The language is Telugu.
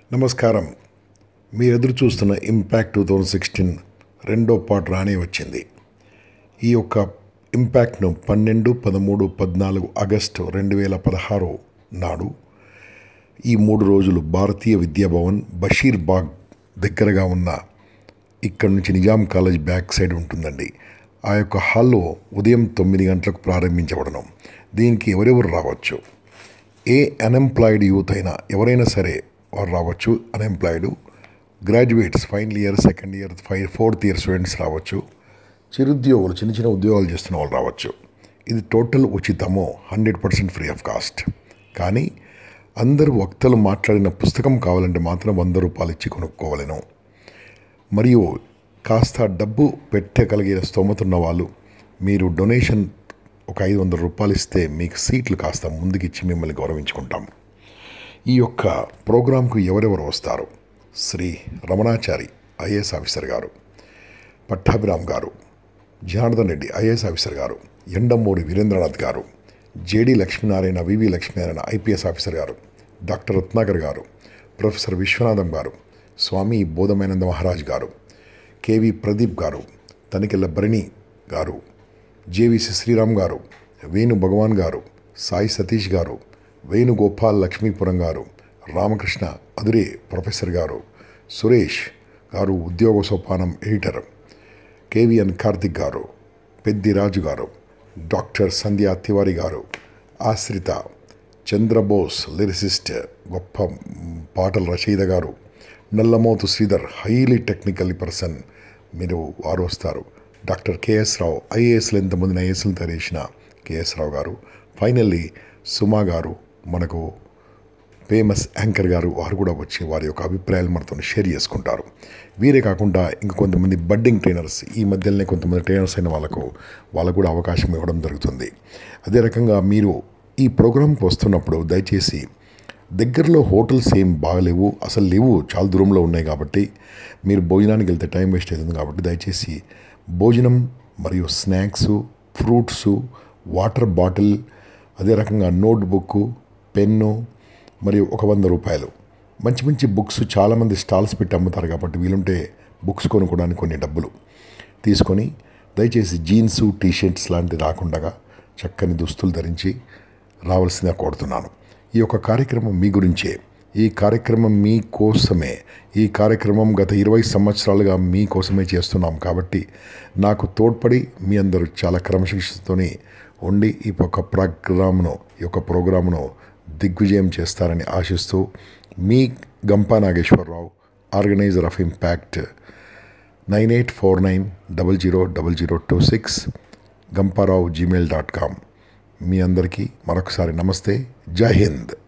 నమస్కారం మీరు ఎదురు చూస్తున్న ఇంపాక్ట్ టూ థౌజండ్ సిక్స్టీన్ రెండో పార్ట్ రానే వచ్చింది ఈ యొక్క ఇంపాక్ట్ను పన్నెండు పదమూడు పద్నాలుగు ఆగస్టు రెండు వేల పదహారు నాడు ఈ మూడు రోజులు భారతీయ విద్యాభవన్ బషీర్ బాగ్ దగ్గరగా ఉన్న ఇక్కడ నుంచి నిజాం కాలేజ్ బ్యాక్ సైడ్ ఉంటుందండి ఆ యొక్క హాల్లో ఉదయం తొమ్మిది గంటలకు ప్రారంభించబడను దీనికి ఎవరెవరు రావచ్చు ఏ అన్ఎంప్లాయిడ్ యూత్ అయినా ఎవరైనా సరే వారు రావచ్చు unemployed graduates final year second year five fourth year students రావచ్చు చిరుద్యోగులు చిన్న చిన్న ఉద్యోగాలు చేస్తున్న వాళ్ళు రావచ్చు ఇది టోటల్ ఉచితము hundred percent free of cost కానీ అందరు వక్తలు మాట్లాడిన పుస్తకం కావాలంటే మాత్రం వంద రూపాయలు ఇచ్చి కొనుక్కోవాలను మరియు కాస్త డబ్బు పెట్టగలిగిన స్తోమత ఉన్న వాళ్ళు మీరు డొనేషన్ ఒక ఐదు వందల రూపాయలు ఇస్తే మీకు సీట్లు కాస్త ముందుకిచ్చి మిమ్మల్ని గౌరవించుకుంటాం ఈ యొక్క ప్రోగ్రాంకు ఎవరెవరు వస్తారు శ్రీ రమణాచారి ఐఏఎస్ ఆఫీసర్ గారు పట్టాభిరామ్ గారు జనార్దన్ రెడ్డి ఐఏఎస్ ఆఫీసర్ గారు ఎండమూరి వీరేంద్రనాథ్ గారు JD Lakshminarayana VV Lakshminarayana IPS officer గారు డాక్టర్ రత్నాకర్ గారు ప్రొఫెసర్ విశ్వనాథం గారు స్వామి బోధమైనంద మహారాజ్ గారు కేవి ప్రదీప్ గారు తనికెళ్ళ భరణి గారు జేవిసి శ్రీరామ్ గారు వేణు భగవాన్ గారు సాయి సతీష్ గారు వేణుగోపాల్ లక్ష్మీపురం గారు రామకృష్ణ అదురే ప్రొఫెసర్ గారు సురేష్ గారు ఉద్యోగ సోపానం ఎడిటర్ కేవిఎన్ కార్తిక్ గారు పెద్ది రాజు గారు డాక్టర్ సంధ్యా తివారి గారు ఆశ్రిత చంద్రబోస్ లిరిసిస్ట్ గొప్ప పాటల రచయిత గారు Nallamothu Sridhar highly technical person మీరు వారు వస్తారు డాక్టర్ కేఎస్ రావు ఐఏఎస్లు ఎంతమందిని ఐఏఎస్లు తయారు చేసిన కేఎస్ రావు గారు ఫైనల్లీ సుమా గారు మనకు ఫేమస్ యాంకర్ గారు వారు కూడా వచ్చి వారి యొక్క అభిప్రాయాలు మనతో షేర్ చేసుకుంటారు వీరే కాకుండా ఇంక కొంతమంది బడ్డింగ్ ట్రైనర్స్ ఈ మధ్యలోనే కొంతమంది ట్రైనర్స్ అయిన వాళ్ళకు వాళ్ళకు కూడా అవకాశం ఇవ్వడం జరుగుతుంది అదే రకంగా మీరు ఈ ప్రోగ్రాంకి వస్తున్నప్పుడు దయచేసి దగ్గరలో హోటల్స్ ఏం బాగలేవు అసలు లేవు చాలా దూరంలో ఉన్నాయి కాబట్టి మీరు భోజనానికి వెళ్తే టైం వేస్ట్ అవుతుంది కాబట్టి దయచేసి భోజనం మరియు స్నాక్స్ ఫ్రూట్స్ వాటర్ బాటిల్ అదే రకంగా నోట్బుక్ పెన్ను మరియు ఒక వంద రూపాయలు మంచి మంచి బుక్స్ చాలామంది స్టాల్స్ పెట్టి అమ్ముతారు కాబట్టి వీలుంటే బుక్స్ కొనుక్కోవడానికి కొన్ని డబ్బులు తీసుకొని దయచేసి జీన్స్ టీషర్ట్స్ లాంటివి రాకుండా చక్కని దుస్తులు ధరించి రావాల్సిందిగా కోరుతున్నాను ఈ యొక్క కార్యక్రమం మీ గురించే ఈ కార్యక్రమం మీ కోసమే ఈ కార్యక్రమం గత ఇరవై సంవత్సరాలుగా మీ కోసమే చేస్తున్నాం కాబట్టి నాకు తోడ్పడి మీ అందరూ చాలా క్రమశిక్షణతోని ఉండి ఈ యొక్క ప్రోగ్రామ్ను ఈ యొక్క ప్రోగ్రామ్ను దిగ్విజయం చేస్తారని ఆశిస్తూ మీ Gampa Nageswararao organiser of impact nine eight four nine double zero double zero two six Gamparao gmail dot com మీ అందరికీ మరొకసారి నమస్తే జై హింద్